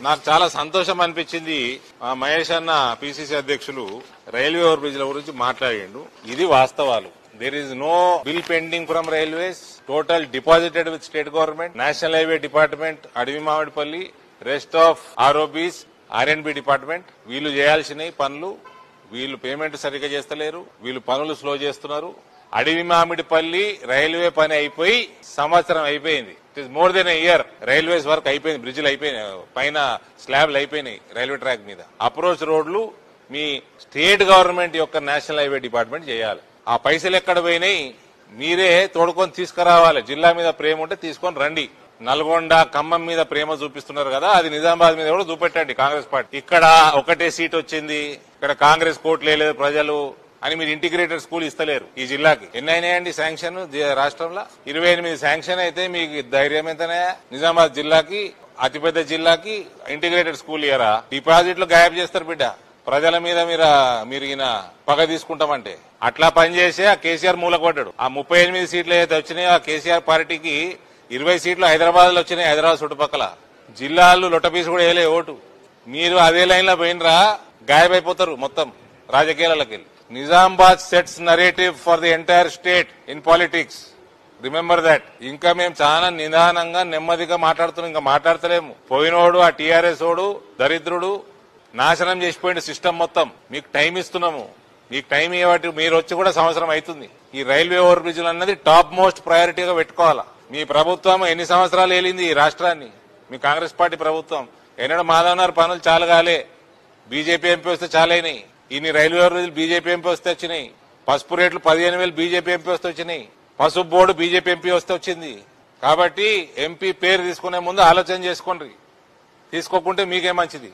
నాకు చాలా సంతోషం అనిపించింది ఆ మహేష్ అన్న పిసిసి అధ్యక్షులు రైల్వే ఓవర్ బ్రిడ్జ్ల గురించి మాట్లాడిండు ఇది వాస్తవాలు there is no bill pending from railways total deposited with state government national highway department అడవి Mamidipally rest of ROBs RNB department వీళ్ళు చేయాల్సిన పనులు వీళ్ళు పేమెంట్ సరిగ్గా చేస్తలేరు వీళ్ళు పనులు స్లో చేస్తున్నారు అడవి మామిడిపల్లి రైల్వే పని అయిపోయి సంవత్సరం అయిపోయింది it is more than year railways work అయిపోయింది బ్రిడ్జ్లు అయిపోయినాయి పైన స్లాబ్లు అయిపోయినాయి రైల్వే ట్రాక్ మీద అప్రోచ్ రోడ్లు మీ స్టేట్ గవర్నమెంట్ యొక్క నేషనల్ హైవే డిపార్ట్మెంట్ చేయాలి ఆ పైసలు ఎక్కడ పోయినాయి మీరే తోడుకొని తీసుకురావాలి జిల్లా మీద ప్రేమ ఉంటే తీసుకొని రండి నల్గొండ ఖమ్మం మీద ప్రేమ చూపిస్తున్నారు కదా అది నిజామాబాద్ మీద కూడా చూపెట్టండి కాంగ్రెస్ పార్టీ ఇక్కడ ఒకటే సీట్ వచ్చింది ఇక్కడ కాంగ్రెస్ కోట్లు లేదు ప్రజలు అని మీరు ఇంటిగ్రేటెడ్ స్కూల్ ఇస్తలేరు ఈ జిల్లాకి ఎన్ని అయినాయండి శాంక్షన్ జి- రాష్ట్రంలో ఇరవై ఎనిమిది శాంక్షన్ అయితే మీకు ధైర్యం ఎంతనే నిజామాబాద్ జిల్లాకి అతిపెద్ద జిల్లాకి ఇంటిగ్రేటెడ్ స్కూల్ ఇయరా డిపాజిట్లు గాయబ్ చేస్తారు బిడ్డ ప్రజల మీద మీరు మీరు ఈయన పగ తీసుకుంటామంటే అట్లా పనిచేసే ఆ కేసీఆర్ మూలకొడ్డాడు ఆ ముప్పై ఎనిమిది సీట్లు ఏదైతే వచ్చినాయో ఆ కేసీఆర్ పార్టీకి ఇరవై సీట్లు హైదరాబాద్ లో వచ్చినాయి హైదరాబాద్ చుట్టుపక్కల జిల్లాలు లొట్టపీసు కూడా వేయలే ఓటు మీరు అదే లైన్ లో పోయినరా గాయబైపోతారు మొత్తం రాజకీయాలకి వెళ్ళి Nizamabad sets narrative for the entire state in politics remember that ఇంకా మేము చాలా నిదానంగా నెమ్మదిగా మాట్లాడుతున్నాం ఇంకా మాట్లాడతలేము పోయినోడు ఆ టీఆర్ఎస్ ఓడు దరిద్రుడు నాశనం చేసిపోయిన సిస్టమ్ మొత్తం మీకు టైం ఇస్తున్నాము మీకు టైం ఇవ్వటి మీరు వచ్చి కూడా సంవత్సరం అవుతుంది ఈ రైల్వే ఓవర్ బ్రిడ్జ్లు అన్నది టాప్ మోస్ట్ ప్రయారిటీగా పెట్టుకోవాలా మీ ప్రభుత్వం ఎన్ని సంవత్సరాలు ఏలింది ఈ రాష్ట్రాన్ని మీ కాంగ్రెస్ పార్టీ ప్రభుత్వం ఎన్నడూ మాధవనార్ పనులు చాలు కాలే బీజేపీ ఎంపీ వస్తే చాలైనాయి ఇన్ని రైల్వే ఓవర్ బ్రిడ్జ్లు బీజేపీ ఎంపీ వస్తే వచ్చినాయి పసుపు రేట్లు పదిహేను వేలు బీజేపీ ఎంపీ వస్తే వచ్చినాయి పసుపు బోర్డు బీజేపీ ఎంపీ వస్తే వచ్చింది కాబట్టి ఎంపీ పేరు తీసుకునే ముందు ఆలోచన చేసుకోండి తీసుకోకుంటే మీకే మంచిది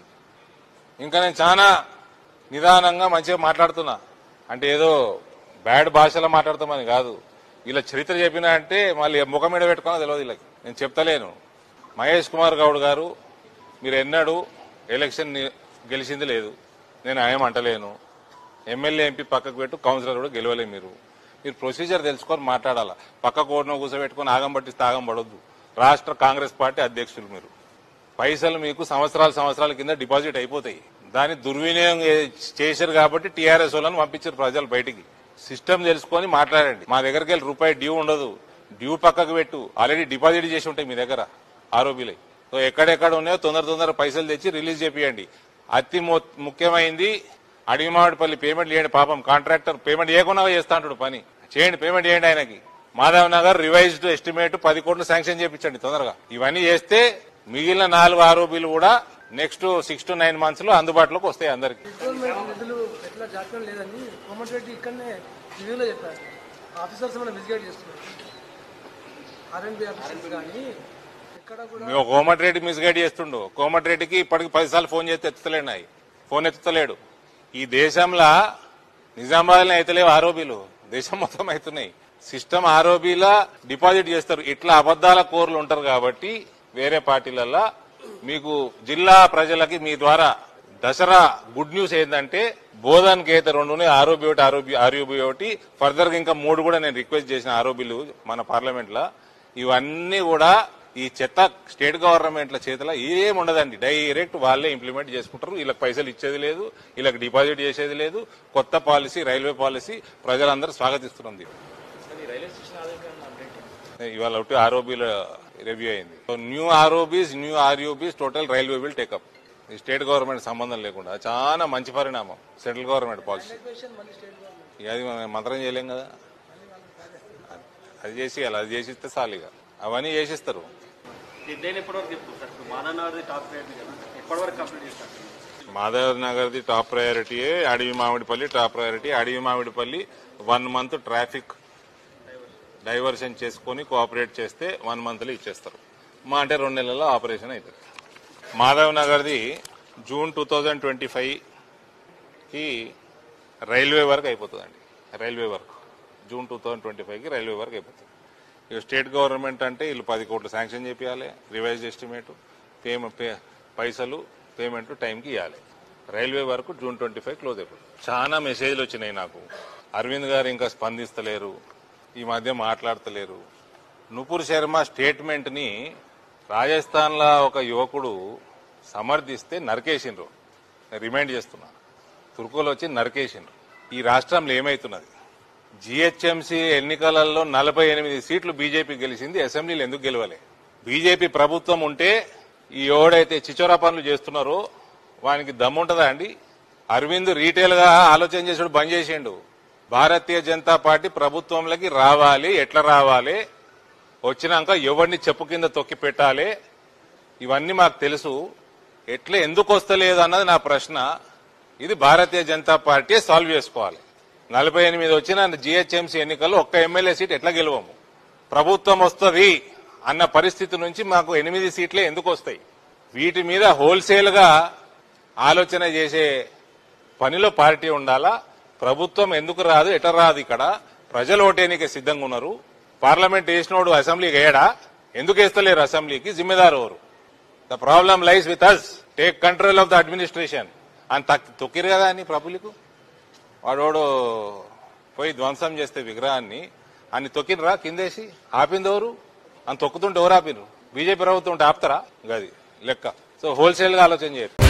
ఇంకా నేను చాలా నిదానంగా మంచిగా మాట్లాడుతున్నా అంటే ఏదో బ్యాడ్ భాషలో మాట్లాడతామని కాదు వీళ్ళ చరిత్ర చెప్పినా అంటే మళ్ళీ ముఖం మీద పెట్టుకున్నా తెలియదు వీళ్ళకి నేను చెప్తలేను మహేష్ కుమార్ గౌడ్ గారు మీరు ఎన్నడూ ఎలక్షన్ ని- గెలిచింది లేదు నేను ఆయన అంటలేను ఎమ్మెల్యే ఎంపీ పక్కకు పెట్టు కౌన్సిలర్ కూడా గెలవలే మీరు మీరు ప్రొసీజర్ తెలుసుకొని మాట్లాడాలా పక్క కోటను కూర్చోబెట్టుకొని ఆగం పట్టిస్తే ఆగం పడొద్దు రాష్ట్ర కాంగ్రెస్ పార్టీ అధ్యక్షులు మీరు పైసలు మీకు సంవత్సరాల సంవత్సరాల కింద డిపాజిట్ అయిపోతాయి దాన్ని దుర్వినియోగం ఏ- చేశారు కాబట్టి టీఆర్ఎస్ వాళ్ళని పంపించారు ప్రజలు బయటికి సిస్టమ్ తెలుసుకొని మాట్లాడండి మా దగ్గరికి వెళ్ళి రూపాయి డ్యూ ఉండదు డ్యూ పక్కకు పెట్టు ఆల్రెడీ డిపాజిట్ చేసి ఉంటాయి మీ దగ్గర ఆరోపీలై సో ఎక్కడెక్కడ ఉన్నాయో తొందర తొందర పైసలు తెచ్చి రిలీజ్ చేపియండి అతి ము- ముఖ్యమైంది అడిగిమావిడిపల్లి పేమెంట్ చేయండి పాపం కాంట్రాక్టర్ పేమెంట్ చేయకుండా చేస్తా అంటాడు పని చేయండి పేమెంట్ చేయండి ఆయనకి మాధవ్ నగర్ రివైజ్డ్ ఎస్టిమేట్ పది కోట్లు శాంక్షన్ చేయించండి తొందరగా ఇవన్నీ చేస్తే మిగిలిన నాలుగు ఆరోపీలు కూడా next six to nine months లో అందుబాటులోకి వస్తాయి అందరికి గవర్నమెంట్ నిధులు ఎట్లా జాప్యం లేదని కోమటిరెడ్డి ఇక్కడనే రివ్యూలో చెప్పారు ఆఫీసర్స్ మనం మిస్గైడ్ చేస్తున్నారు ఆర్ఎన్బి ఆఫీసర్స్ కానీ ఎక్కడ కూడా మేము కోమటిరెడ్డి మిస్గైడ్ చేస్తుండు కోమటిరెడ్డికి ఇప్పటికి పదిసార్లు ఫోన్ చేస్తే ఎత్తుతలేడు నాయి ఫోన్ ఎత్తుతలేడు ఈ దేశంలో నిజామాబాద్లో అయితలేవు ఆరోపీలు దేశం మొత్తం అవుతున్నాయి సిస్టమ్ ఆరోపీలా డిపాజిట్ చేస్తారు ఇట్లా అబద్దాల కోర్లు ఉంటారు కాబట్టి వేరే పార్టీలల్లో మీకు జిల్లా ప్రజలకి మీ ద్వారా దసరా గుడ్ న్యూస్ ఏంటంటే బోధన్కి అయితే రెండు ఉన్నాయి ఆరోపి ఒకటి ఆరోపి ఆరోపి ఒకటి ఫర్దర్ గా ఇంకా మూడు కూడా నేను రిక్వెస్ట్ చేసిన ఆరోపీలు మన పార్లమెంట్ లో ఇవన్నీ కూడా ఈ చెత్త స్టేట్ గవర్నమెంట్ల చేతిలో ఏం ఉండదండి డైరెక్ట్ వాళ్ళే ఇంప్లిమెంట్ చేసుకుంటారు వీళ్ళకి పైసలు ఇచ్చేది లేదు వీళ్ళకి డిపాజిట్ చేసేది లేదు కొత్త పాలసీ రైల్వే పాలసీ ప్రజలందరూ స్వాగతిస్తున్నది ఇవాళ ఒకటి ఆర్ఓబీల రివ్యూ అయింది so new ROBs new RUBs total railway will take up ఈ స్టేట్ గవర్నమెంట్ సంబంధం లేకుండా చాలా మంచి పరిణామం సెంట్రల్ గవర్నమెంట్ పాలసీ మళ్ళీ స్టేట్ గవర్నమెంట్ ఇక అది మనం మంత్రం చేయలేం కదా అది చేసి అది చేసిస్తే చాలు ఇక అవన్నీ చేసిస్తారు నేను ఎప్పటివరకు చెప్తాను సార్ ఇప్పుడు మానవది టాప్ రేట్ కదా ఎప్పటివరకు కంప్లీట్ చేస్తారు Madhav నగర్ది top priority Adavi Mamidipalli top priority Adavi Mamidipalli one month traffic diversion చేసుకొని కోఆపరేట్ చేస్తే వన్ మంత్లో ఇచ్చేస్తారు మా అంటే రెండు నెలల్లో ఆపరేషన్ అవుతుంది మాధవ్ నగర్ది జూన్ టూ థౌజండ్ ట్వంటీ ఫైవ్కి రైల్వే వరకు అయిపోతుందండి railway work June two thousand twenty ఫైవ్కి రైల్వే వరకు అయిపోతుంది ఇక స్టేట్ గవర్నమెంట్ అంటే వీళ్ళు పది కోట్లు శాంక్షన్ చేపియాలి రివైజ్ ఎస్టిమేట్ పేమెంట్ పే పైసలు పేమెంట్ టైంకి ఇవ్వాలి రైల్వే వరకు జూన్ ట్వంటీ ఫైవ్ క్లోజ్ అయిపోతుంది చాలా మెసేజ్లు వచ్చినాయి నాకు అరవింద్ గారు ఇంకా స్పందిస్తలేరు ఈ మధ్య మాట్లాడతలేరు నుపూర్ శర్మ స్టేట్మెంట్ ని రాజస్థాన్ లో ఒక యువకుడు సమర్థిస్తే నరికేసిండ్రు నేను రిమైండ్ చేస్తున్నా తుర్కులు వచ్చి నరికేసిండ్రు ఈ రాష్ట్రంలో ఏమైతున్నది జిహెచ్ఎంసీ ఎన్నికలలో నలభై ఎనిమిది సీట్లు బీజేపీ గెలిచింది అసెంబ్లీలు ఎందుకు గెలవలే బీజేపీ ప్రభుత్వం ఉంటే ఈ ఎవడైతే చిచోరా పనులు చేస్తున్నారో వానికి దమ్ముంటదా అండి అరవింద్ రీటైల్ గా ఆలోచన చేసుడు బంద్ చేసిండు భారతీయ జనతా పార్టీ ప్రభుత్వంలోకి రావాలి ఎట్లా రావాలి వచ్చినాక ఎవరిని చెప్పు కింద తొక్కి పెట్టాలి ఇవన్నీ మాకు తెలుసు ఎట్లా ఎందుకు వస్తలేదు అన్నది నా ప్రశ్న ఇది భారతీయ జనతా పార్టీ సాల్వ్ చేసుకోవాలి నలభై ఎనిమిది వచ్చిన జిహెచ్ఎంసీ ఎన్నికల్లో ఒక్క ఎమ్మెల్యే సీట్ ఎట్లా గెలవము ప్రభుత్వం వస్తుంది అన్న పరిస్థితి నుంచి మాకు ఎనిమిది సీట్లే ఎందుకు వస్తాయి వీటి మీద హోల్సేల్ గా ఆలోచన చేసే పనిలో పార్టీ ఉండాలా ప్రభుత్వం ఎందుకు రాదు ఎట రాదు ఇక్కడ ప్రజలు ఓటేనికి సిద్ధంగా ఉన్నారు పార్లమెంట్ వేసినోడు అసెంబ్లీకి వేయడా ఎందుకు వేస్తలేరు అసెంబ్లీకి జిమ్మెదారు ఎవరు the problem lies with us take control of the administration అని తక్- తొక్కిరు కదా అని ప్రభులకు వాడోడు పోయి ధ్వంసం చేస్తే విగ్రహాన్ని అన్ని తొక్కినరా కిందేసి ఆపింది ఎవరు అని తొక్కుతుంటే ఎవరు ఆపినరు బీజేపీ ప్రభుత్వం ఉంటే ఆపుతారా గది లెక్క సో హోల్సేల్ గా ఆలోచన చేయరు